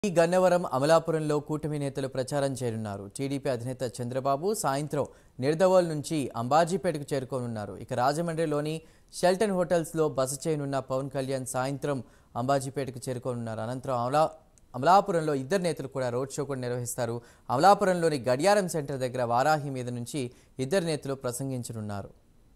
ఈ గన్నవరం అమలాపురంలో కూటమి నేతలు ప్రచారం చేయనున్నారు టీడీపీ అధినేత చంద్రబాబు సాయంత్రం నిర్దవోల్ నుంచి అంబాజీపేటకు చేరుకోనున్నారు ఇక రాజమండ్రిలోని షెల్టన్ హోటల్స్లో బస చేయనున్న పవన్ కళ్యాణ్ సాయంత్రం అంబాజీపేటకు చేరుకోనున్నారు అనంతరం అమలా అమలాపురంలో ఇద్దరు నేతలు కూడా రోడ్ షో కూడా నిర్వహిస్తారు అమలాపురంలోని గడియారం సెంటర్ దగ్గర వారాహి మీద నుంచి ఇద్దరు నేతలు ప్రసంగించనున్నారు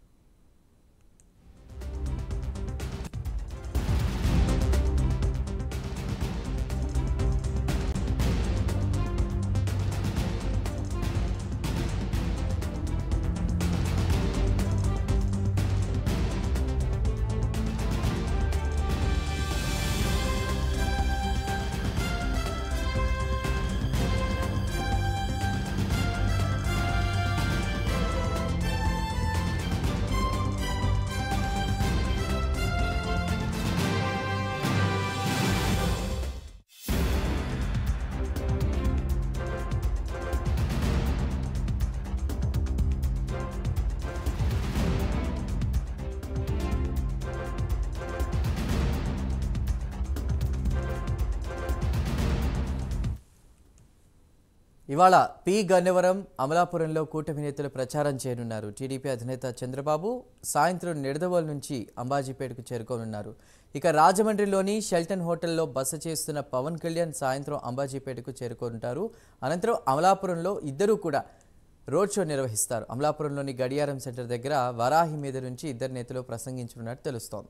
ఇవాళ పి గన్నవరం అమలాపురంలో కూటమి నేతలు ప్రచారం చేయనున్నారు టీడీపీ అధినేత చంద్రబాబు సాయంత్రం నిడదవోలు నుంచి అంబాజీపేటకు చేరుకోనున్నారు ఇక రాజమండ్రిలోని షెల్టన్ హోటల్లో బస చేస్తున్న పవన్ కళ్యాణ్ సాయంత్రం అంబాజీపేటకు చేరుకుంటారు అనంతరం అమలాపురంలో ఇద్దరూ కూడా రోడ్ షో నిర్వహిస్తారు అమలాపురంలోని గడియారం సెంటర్ దగ్గర వరాహి మీద నుంచి ఇద్దరు నేతలు ప్రసంగించనున్నట్టు తెలుస్తోంది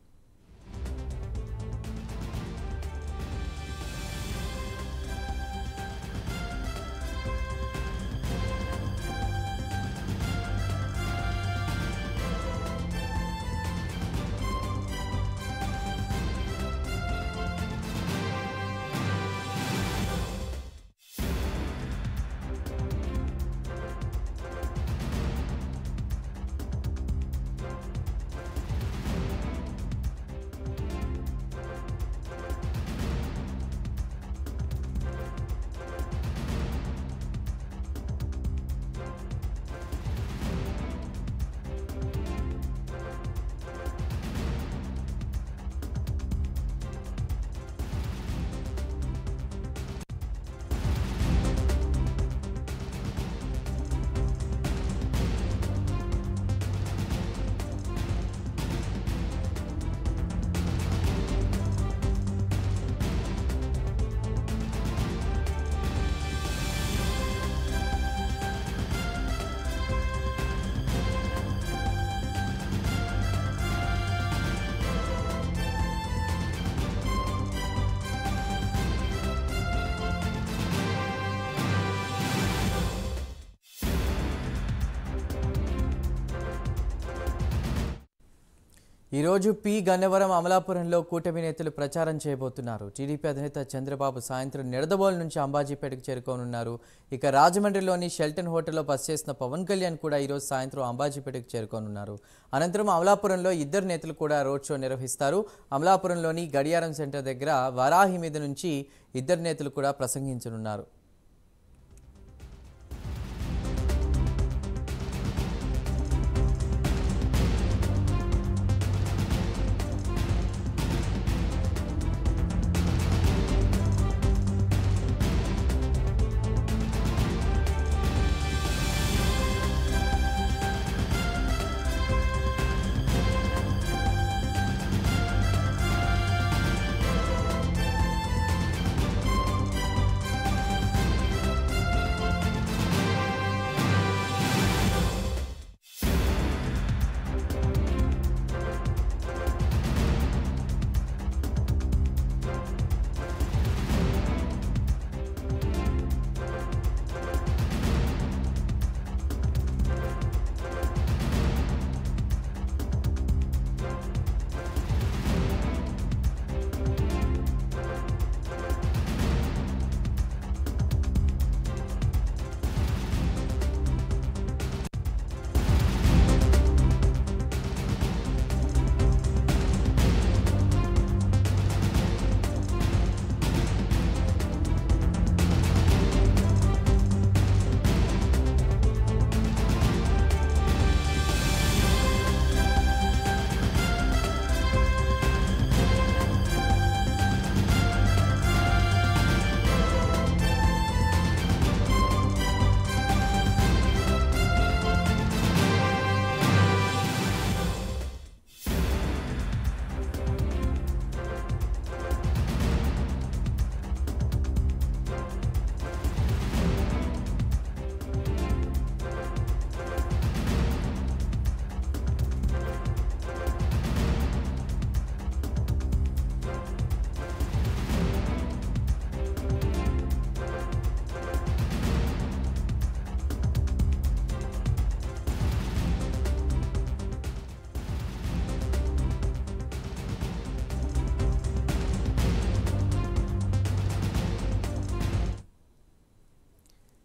ఈరోజు పి గన్నవరం అమలాపురంలో కూటమి నేతలు ప్రచారం చేయబోతున్నారు టీడీపీ అధినేత చంద్రబాబు సాయంత్రం నిడదవోలు నుంచి అంబాజీపేటకు చేరుకోనున్నారు ఇక రాజమండ్రిలోని షెల్టన్ హోటల్లో బస్ చేసిన పవన్ కళ్యాణ్ కూడా ఈరోజు సాయంత్రం అంబాజీపేటకు చేరుకోనున్నారు అనంతరం అమలాపురంలో ఇద్దరు నేతలు కూడా రోడ్ షో నిర్వహిస్తారు అమలాపురంలోని గడియారం సెంటర్ దగ్గర వరాహి మీద నుంచి ఇద్దరు నేతలు కూడా ప్రసంగించనున్నారు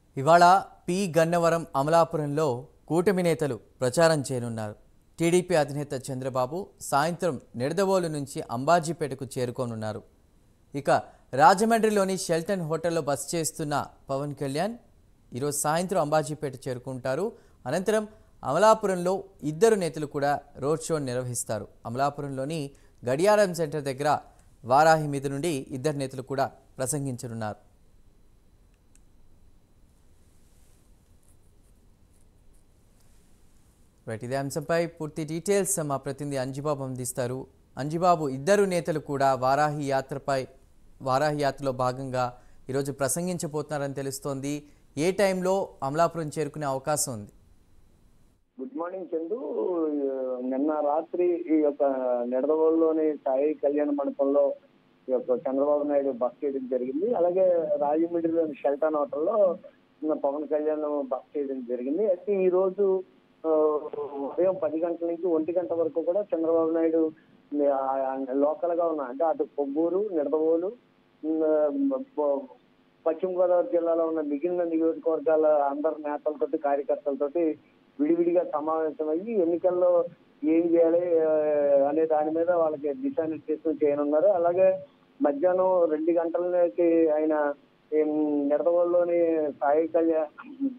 ఇవాళ పి గన్నవరం అమలాపురంలో కూటమి నేతలు ప్రచారం చేయనున్నారు టీడీపీ అధినేత చంద్రబాబు సాయంత్రం నిడదవోలు నుంచి అంబాజీపేటకు చేరుకోనున్నారు ఇక రాజమండ్రిలోని షెల్టన్ హోటల్లో బస చేస్తున్న పవన్ కళ్యాణ్ ఈరోజు సాయంత్రం అంబాజీపేట చేరుకుంటారు అనంతరం అమలాపురంలో ఇద్దరు నేతలు కూడా రోడ్ షో నిర్వహిస్తారు అమలాపురంలోని గడియారం సెంటర్ దగ్గర వారాహి మీద నుండి ఇద్దరు నేతలు కూడా ప్రసంగించనున్నారు రైట్ ఇదే అంశంపై పూర్తి డీటెయిల్స్ మా ప్రతినిధి అంజిబాబు అందిస్తారు అంజిబాబు ఇద్దరు నేతలు కూడా వారాహి యాత్రపై వారాహి యాత్రలో భాగంగా ఈరోజు ప్రసంగించబోతున్నారని తెలుస్తోంది ఏ టైంలో అమలాపురం చేరుకునే అవకాశం ఉంది గుడ్ మార్నింగ్ చందు నిన్న రాత్రి ఈ యొక్క నిడదవోలులోని సాయి కళ్యాణ మండపంలో ఈ యొక్క చంద్రబాబు నాయుడు బస్ చేయడం జరిగింది అలాగే రాజమండ్రిలోని షెల్టన్ హోటల్లో నిన్న పవన్ కళ్యాణ్ బస్ చేయడం జరిగింది అయితే ఈ రోజు ఆ, ఉదయం పది గంటల నుంచి ఒంటి గంట వరకు కూడా చంద్రబాబు నాయుడు లోకల్ గా ఉన్న అంటే అటు కొవ్వూరు నిడదవోలు ఉమ్, ప- పశ్చిమ గోదావరి జిల్లాలో ఉన్న మిగిలిన నియోజకవర్గాల అందరు నేతలతోటి కార్యకర్తలతోటి విడివిడిగా సమావేశమయ్యి ఎన్నికల్లో ఏం చేయాలి ఆ, అనే దాని మీద వాళ్ళకి దిశానిర్దేశం చేయనున్నారు అలాగే మధ్యాహ్నం రెండు గంటలకి ఆయన ఏం, నిడదవోలులోని సాయి కళ్యాణ్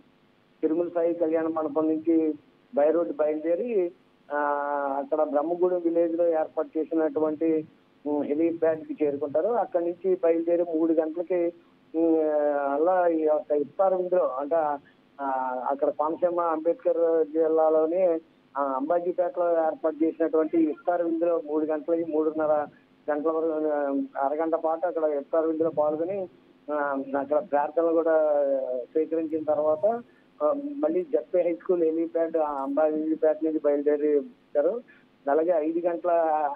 తిరుమల సాయి కళ్యాణ మండపం నుంచి బై రోడ్డు బయలుదేరి ఆ, అక్కడ బ్రహ్మగూడెం విలేజ్ లో ఏర్పాటు చేసినటువంటి హెలీప్యాడ్ కి చేరుకుంటారు అక్కడి నుంచి బయలుదేరి మూడు గంటలకి ఉమ్, అలా ఈ యొక్క ఇఫ్తార్ విందులో అంటే ఆ, అక్కడ కోనసీమ అంబేద్కర్ జిల్లాలోని ఆ, అంబాజీపేటలో ఏర్పాటు చేసినటువంటి ఇఫ్తార్ విందులో మూడు గంటలకి మూడున్నర గంటల వరకు ఆ, అరగంట పాటు అక్కడ ఇఫ్తార్ విందులో పాల్గొని ఆ, అక్కడ ప్రార్థనలు కూడా స్వీకరించిన తర్వాత ఆ, మళ్ళీ ZP high school helipad Ambajipeta నుంచి బయలుదేరి వచ్చారు అలాగే ఐదు గంటల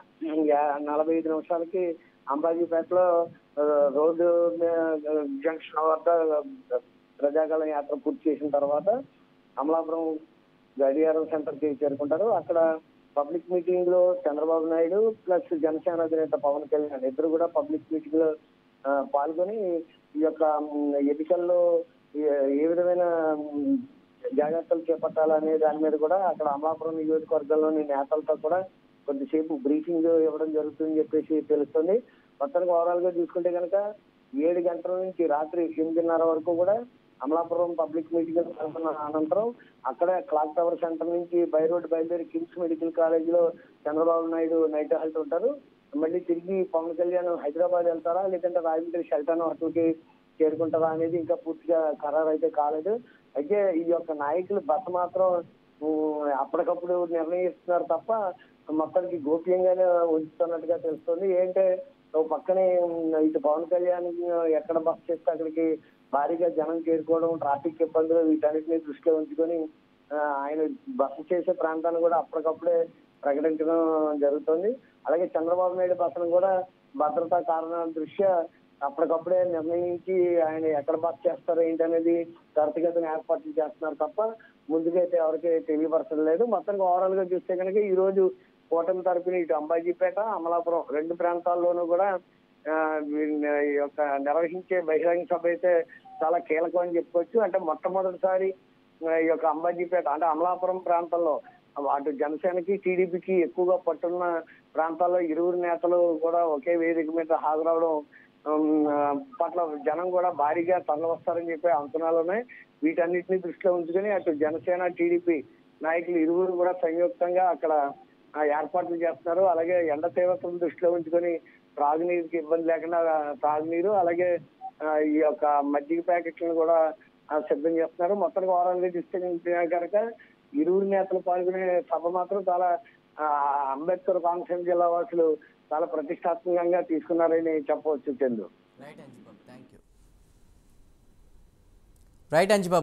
యా- నలభై ఐదు నిమిషాలకి అంబాజీపేటలో ఆ, రోడ్డు మీద, జంక్షన్ వద్ద ప్రజాకాలం యాత్ర పూర్తి చేసిన తర్వాత అమలాపురం గడియారం సెంటర్ కి చేరుకుంటారు అక్కడ పబ్లిక్ మీటింగ్ లో చంద్రబాబు నాయుడు ప్లస్ జనసేన అధినేత పవన్ కళ్యాణ్ ఇద్దరు కూడా పబ్లిక్ మీటింగ్ లో ఆ, పాల్గొని ఈ యొక్క మ్, ఎన్నికల్లో ఏ- ఏ విధమైన మ్, జాగ్రత్తలు చేపట్టాలనే దాని మీద కూడా అక్కడ అమలాపురం నియోజకవర్గంలోని నేతలతో కూడా కొద్దిసేపు బ్రీఫింగ్ ఇవ్వడం జరుగుతుందని చెప్పేసి తెలుస్తుంది మొత్తానికి ఓవరాల్ గా చూసుకుంటే కనుక ఏడు గంటల నుంచి రాత్రి ఎనిమిదిన్నర వరకు కూడా అమలాపురం పబ్లిక్ మీటింగ్ పాల్గొన్న అనంతరం అక్కడ క్లాక్ టవర్ సెంటర్ నుంచి బై రోడ్ బయలుదేరి కిమ్స్ మెడికల్ కాలేజ్ లో చంద్రబాబు నాయుడు నైట్ హాల్ట్ ఉంటారు మళ్ళీ తిరిగి పవన్ కళ్యాణ్ హైదరాబాద్ వెళ్తారా లేదంటే రాజమండ్రి షెల్టన్ హోటల్కి చేరుకుంటారా అనేది ఇంకా పూర్తిగా ఖరారు అయితే కాలేదు అయితే ఈ యొక్క నాయకులు బస మాత్రం ఉమ్, అప్పటికప్పుడు నిర్ణయిస్తున్నారు తప్ప మొత్తానికి గోప్యంగానే ఉంచుతున్నట్టుగా తెలుస్తుంది ఏంటంటే ఓ పక్కనే ఉమ్, ఇటు పవన్ కళ్యాణ్ ఎక్కడ బస్ చేస్తే అక్కడికి భారీగా జనం చేరుకోవడం ట్రాఫిక్ ఇబ్బందులు వీటన్నిటిని దృష్టిలో ఉంచుకొని ఆ, ఆయన బస చేసే ప్రాంతాన్ని కూడా అప్పటికప్పుడే ప్రకటించడం జరుగుతుంది అలాగే చంద్రబాబు నాయుడు బసను కూడా భద్రతా కారణాల దృష్ట్యా అప్పటికప్పుడే నిర్ణయించి ఆయన ఎక్కడ బస్ చేస్తారు ఏంటనేది త్వరితగతిన ఏర్పాట్లు చేస్తున్నారు తప్ప ముందుగా అయితే ఎవరికి తెలియపరచడం లేదు మొత్తానికి ఓవరాల్ గా చూస్తే కనుక ఈ రోజు కూటమి తరపున ఇటు అంబాజీపేట అమలాపురం రెండు ప్రాంతాల్లోనూ కూడా ఆ, వీళ్ళ ఈ యొక్క నిర్వహించే బహిరంగ సభ అయితే చాలా కీలకం అని చెప్పుకోవచ్చు అంటే మొట్టమొదటిసారి ఆ, ఈ యొక్క అంబాజీపేట అంటే అమలాపురం ప్రాంతంలో అటు జనసేనకి టీడీపీకి ఎక్కువగా పట్టున్న ప్రాంతాల్లో ఇరువురు నేతలు కూడా ఒకే వేదిక మీద హాజరవడం ఉమ్, ఆ, పట్ల జనం కూడా భారీగా తరలివస్తారని చెప్పే అంచనాలు ఉన్నాయి వీటన్నిటిని దృష్టిలో ఉంచుకొని అటు జనసేన టీడీపీ నాయకులు ఇరువురు కూడా సంయుక్తంగా అక్కడ ఆ, ఏర్పాట్లు చేస్తున్నారు అలాగే ఎండ తీవ్రతను దృష్టిలో ఉంచుకొని త్రాగునీరుకి ఇబ్బంది లేకుండా ఆ, త్రాగునీరు అలాగే ఆ, ఈ యొక్క మజ్జిగ ప్యాకెట్లను కూడా ఆ, సిద్ధం చేస్తున్నారు మొత్తానికి ఓవరాల్ గా చూస్తే కనుక ఇరువురు నేతలు పాల్గొనే సభ మాత్రం చాలా ఆ, అంబేద్కర్ కోనసీమ జిల్లా వాసులు చాలా ప్రతిష్టాత్మకంగా తీసుకున్నారని చెప్పవచ్చు Chandu right Anjibabu thank you right Anjibabu